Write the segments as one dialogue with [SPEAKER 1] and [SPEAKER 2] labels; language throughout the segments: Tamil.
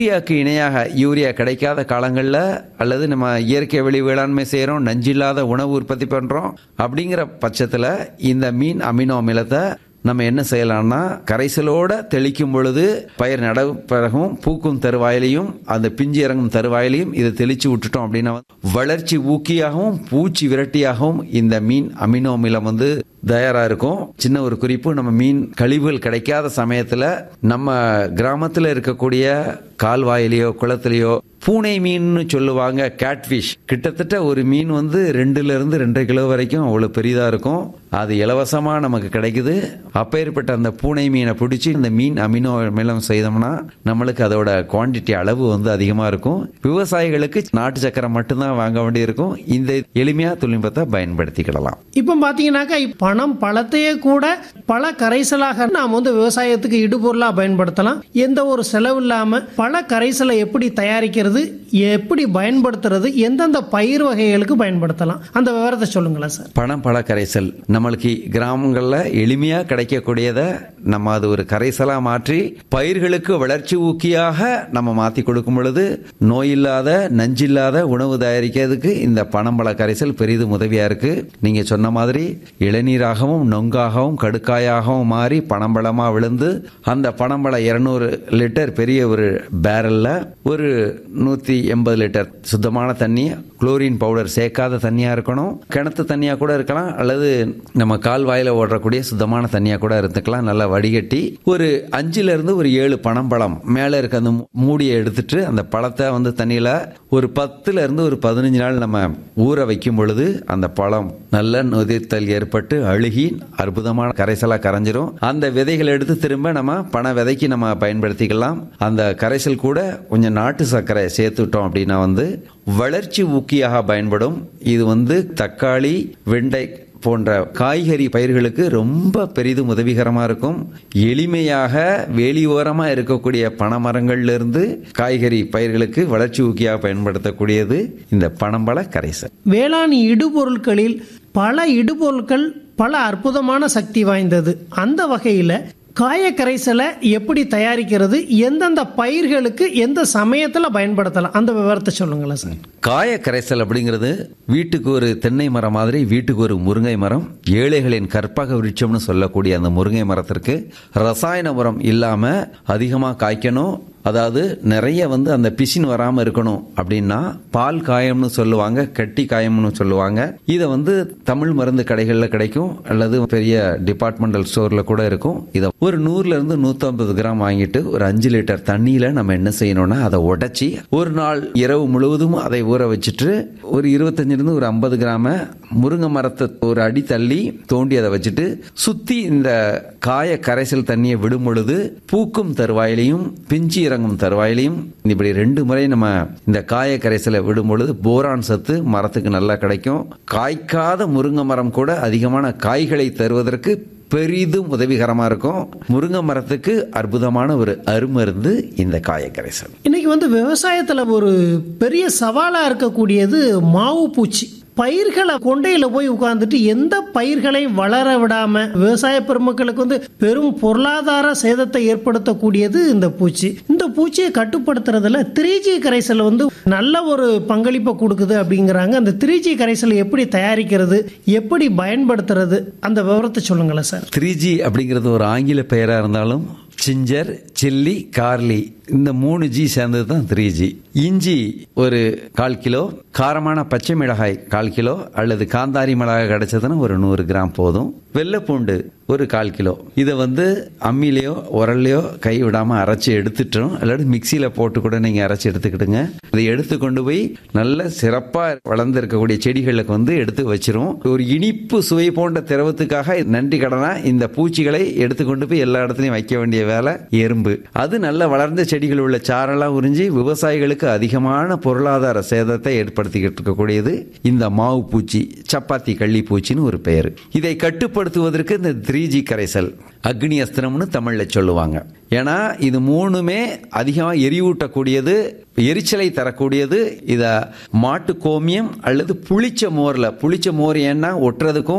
[SPEAKER 1] யூரியாவுக்கு இணையாக யூரியா கிடைக்காத காலங்களில் அல்லது நம்ம இயற்கை வழி வேளாண்மை செய்கிறோம் நஞ்சில்லாத உணவு உற்பத்தி பண்ணுறோம் அப்படிங்கிற பட்சத்தில் இந்த மீன் அமினோ அமிலத்தை நம்ம என்ன செய்யலாம்னா கரைசலோட தெளிக்கும் பொழுது பயிர் நட பிறகும் பூக்கும் தருவாயிலையும் அந்த பிஞ்சு இறங்கும் தருவாயிலையும் இதை தெளிச்சு விட்டுட்டோம் அப்படின்னா வளர்ச்சி ஊக்கியாகவும் பூச்சி விரட்டியாகவும் இந்த மீன் அமினோ அமிலம் வந்து தயாரா இருக்கும் சின்ன ஒரு குறிப்பு நம்ம மீன் கழிவுகள் கிடைக்காத சமயத்துல நம்ம கிராமத்துல இருக்கக்கூடிய கால்வாயிலையோ குளத்திலேயோ பூனை மீன்னு சொல்லுவாங்க கேட்ஃபிஷ் கிட்டத்தட்ட ஒரு மீன் வந்து ரெண்டுல இருந்து ரெண்டரை கிலோ வரைக்கும் அவ்வளவு பெரிதா இருக்கும் அது இலவசமா நமக்கு கிடைக்குது அப்பேற்பட்ட அந்த பூனை மீனை பிடிச்சி இந்த மீன் அமினோ அமிலம் செய்தோம்னா நம்மளுக்கு அதோட குவாண்டிட்டி அளவு வந்து அதிகமா இருக்கும் விவசாயிகளுக்கு நாட்டு சக்கரை மட்டும்தான் வாங்க வேண்டியிருக்கும் இந்த எளிமையா தொழில்நுட்பத்தை பயன்படுத்திக்கிடலாம்
[SPEAKER 2] இப்போ பார்த்தீங்கன்னாக்கா இப்ப பணம் பழத்தையே கூட பல கரைசலாக நாம் வந்து விவசாயத்துக்கு இடுபொருளாக பயன்படுத்தலாம் எந்த ஒரு செலவு இல்லாமல் பல கரைசலை எப்படி தயாரிக்கிறது எப்படி பயன்படுத்துறது எந்தெந்த பயிர் வகைகளுக்கு பயன்படுத்தலாம் அந்த விவரத்தை சொல்லுங்களேன் சார்
[SPEAKER 1] பணம் பழ கரைசல் நம்மளுக்கு கிராமங்களில் எளிமையாக கிடைக்கக்கூடியதை நம்ம அது ஒரு கரைசலாக மாற்றி பயிர்களுக்கு வளர்ச்சி ஊக்கியாக நம்ம மாற்றி கொடுக்கும் பொழுது நோயில்லாத நஞ்சில்லாத உணவு தயாரிக்கிறதுக்கு இந்த பணம்பழ கரைசல் பெரிதும் உதவியாக இருக்கு நீங்கள் சொன்ன மாதிரி இளநீராகவும் நொங்காகவும் கடுக்காயாகவும் மாறி பனம்பழமாக விழுந்து அந்த பனம்பழம் இருநூறு லிட்டர் பெரிய ஒரு பேரல்ல ஒரு நூற்றி எண்பது லிட்டர் சுத்தமான தண்ணி குளோரின் பவுடர் சேர்க்காத தண்ணியாக இருக்கணும் கிணத்து தண்ணியாக கூட இருக்கலாம் அல்லது நம்ம கால்வாயில் ஓடுறக்கூடிய சுத்தமான தண்ணியாக கூட இருந்துக்கலாம் நல்லா வடிகட்டி ஒரு அஞ்சுல இருந்து ஒரு ஏழு பனம்பழம் மேலே இருக்க அந்த மூடியை எடுத்துட்டு அந்த பழத்தை வந்து தண்ணியில் ஒரு பத்துல இருந்து ஒரு பதினஞ்சு நாள் நம்ம ஊற வைக்கும் பொழுது அந்த பழம் நல்ல நொதித்தல் ஏற்பட்டு அழுகி அற்புதமான கரைசலாக கரைஞ்சிரும் அந்த விதைகளை எடுத்து திரும்ப நம்ம பண விதைக்கு நம்ம பயன்படுத்திக்கலாம் அந்த கரைசல் கூட கொஞ்சம் நாட்டு சர்க்கரை சேர்த்துட்டோம் அப்படின்னா வந்து வளர்ச்சி ஊக்கியாக பயன்படும் இது வந்து தக்காளி வெண்டை போன்ற காய்கறி பயிர்களுக்கு ரொம்ப பெரிதும் உதவிகரமாக இருக்கும் எளிமையாக வேலியோரமாக இருக்கக்கூடிய பனைமரங்கள்ல இருந்து காய்கறி பயிர்களுக்கு வளர்ச்சி ஊக்கியாக பயன்படுத்தக்கூடியது இந்த பனம்பழ கரைசல்
[SPEAKER 2] வேளாண் இடுபொருட்களில் பல இடுபொருட்கள் பல அற்புதமான சக்தி வாய்ந்தது அந்த வகையில் காய கரைசலை எப்படி தயாரிக்கிறது எந்தெந்த பயிர்களுக்கு எந்த சமயத்தில் பயன்படுத்தலாம் அந்த விவரத்தை சொல்லுங்களேன் சார்
[SPEAKER 1] காய கரைசல் அப்படிங்கிறது வீட்டுக்கு ஒரு தென்னை மரம் மாதிரி வீட்டுக்கு ஒரு முருங்கை மரம் ஏழைகளின் கற்பக விருட்சம்னு சொல்லக்கூடிய அந்த முருங்கை மரத்திற்கு ரசாயன உரம் இல்லாம அதிகமாக காய்க்கணும் அதாவது நிறைய வந்து அந்த பிசின் வராம இருக்கணும் அப்படின்னா பால் காயம்னு சொல்லுவாங்க கட்டி காயம்னு சொல்லுவாங்க இதை வந்து தமிழ் மருந்து கடைகளில் கிடைக்கும் அல்லது பெரிய டிபார்ட்மெண்டல் ஸ்டோர்ல கூட இருக்கும் இதை ஒரு நூறுல இருந்து நூத்தம்பது கிராம் வாங்கிட்டு ஒரு அஞ்சு லிட்டர் தண்ணியில நம்ம என்ன செய்யணும்னா அதை உடைச்சி ஒரு நாள் இரவு முழுவதும் அதை ஊற வச்சுட்டு ஒரு இருபத்தஞ்சிலிருந்து ஒரு ஐம்பது கிராம முருங்கை மரத்தை ஒரு அடி தள்ளி தோண்டி அதை வச்சுட்டு சுத்தி இந்த காய கரைசல் தண்ணியை விடும் பொழுது பூக்கும் தருவாயிலையும் பிஞ்சு இறங்கும் தருவாயிலையும் இப்படி ரெண்டு முறை நம்ம இந்த காய கரைசலை விடும் பொழுது போரான் சத்து மரத்துக்கு நல்லா கிடைக்கும் காய்க்காத முருங்கை மரம் கூட அதிகமான காய்களை தருவதற்கு பெரிதும் உதவிகரமா இருக்கும் முருங்கை மரத்துக்கு அற்புதமான ஒரு அருமருந்து இந்த காய கரைசல்
[SPEAKER 2] இன்னைக்கு வந்து விவசாயத்தில் ஒரு பெரிய சவாலாக இருக்கக்கூடியது மாவு பூச்சி பயிர்களை கொண்டையில போய் உட்கார்ந்துட்டு எந்த பயிர்களையும் வளர விடாம விவசாய பெருமக்களுக்கு வந்து பெரும் பொருளாதார சேதத்தை ஏற்படுத்தக்கூடியது இந்த பூச்சி இந்த பூச்சியை கட்டுப்படுத்துறதுல த்ரீ ஜி கரைசல் வந்து நல்ல ஒரு பங்களிப்பை கொடுக்குது அப்படிங்கிறாங்க அந்த த்ரீ ஜி கரைசலை எப்படி தயாரிக்கிறது எப்படி பயன்படுத்துறது அந்த விவரத்தை சொல்லுங்களேன் சார்
[SPEAKER 1] த்ரீ ஜி அப்படிங்கிறது ஒரு ஆங்கில பெயரா இருந்தாலும் சிஞ்சர் சில்லி கார்லி இந்த மூணு ஜி சேர்ந்தது தான் த்ரீ ஜி இஞ்சி ஒரு கால் கிலோ காரமான பச்சை மிளகாய் கால் கிலோ அல்லது காந்தாரி மிளகாய் கிடைச்சதுன்னா ஒரு நூறு கிராம் போதும் வெள்ளைப்பூண்டு ஒரு கால் கிலோ இதை வந்து அம்மிலேயோ உரல்லையோ கை விடாம அரைச்சி எடுத்துட்டோம் இல்லாட்டி மிக்சியில போட்டு கூட நீங்க அரைச்சி எடுத்துக்கிடுங்க இதை எடுத்து கொண்டு போய் நல்ல சிறப்பா வளர்ந்து இருக்கக்கூடிய செடிகளுக்கு வந்து எடுத்து வச்சிரும் ஒரு இனிப்பு சுவை போன்ற திரவத்துக்காக நன்றி கடனா இந்த பூச்சிகளை எடுத்து கொண்டு போய் எல்லா இடத்துலயும் வைக்க வேண்டிய வேலை எறும்பு அது நல்ல வளர்ந்த செடிகள் உள்ள சாரெல்லாம் உறிஞ்சி விவசாயிகளுக்கு அதிகமான பொருளாதார சேதத்தை ஏற்படுத்திக்கிட்டு இருக்கக்கூடியது இந்த மாவு பூச்சி சப்பாத்தி கள்ளி பூச்சின்னு ஒரு பெயர் இதை கட்டுப்படுத்துவதற்கு இந்த த்ரீ ஜி கரைசல் அக்னி அஸ்திரம்னு தமிழ்ல சொல்லுவாங்க ஏன்னா இது மூணுமே அதிகமாக எரிவூட்டக்கூடியது எரிச்சலை தரக்கூடியது இத மாட்டு கோமியம் அல்லது புளிச்ச மோர்ல புளிச்ச மோர் ஏன்னா ஒட்டுறதுக்கும்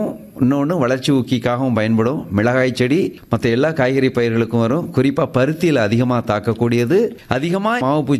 [SPEAKER 1] இன்னொன்று வளர்ச்சி ஊக்கிக்காகவும் பயன்படும் மிளகாய் செடி மற்ற எல்லா காய்கறி பயிர்களுக்கும் வரும் குறிப்பாக பருத்தியில் அதிகமாக தாக்கக்கூடியது அதிகமாக மாவு பூச்சி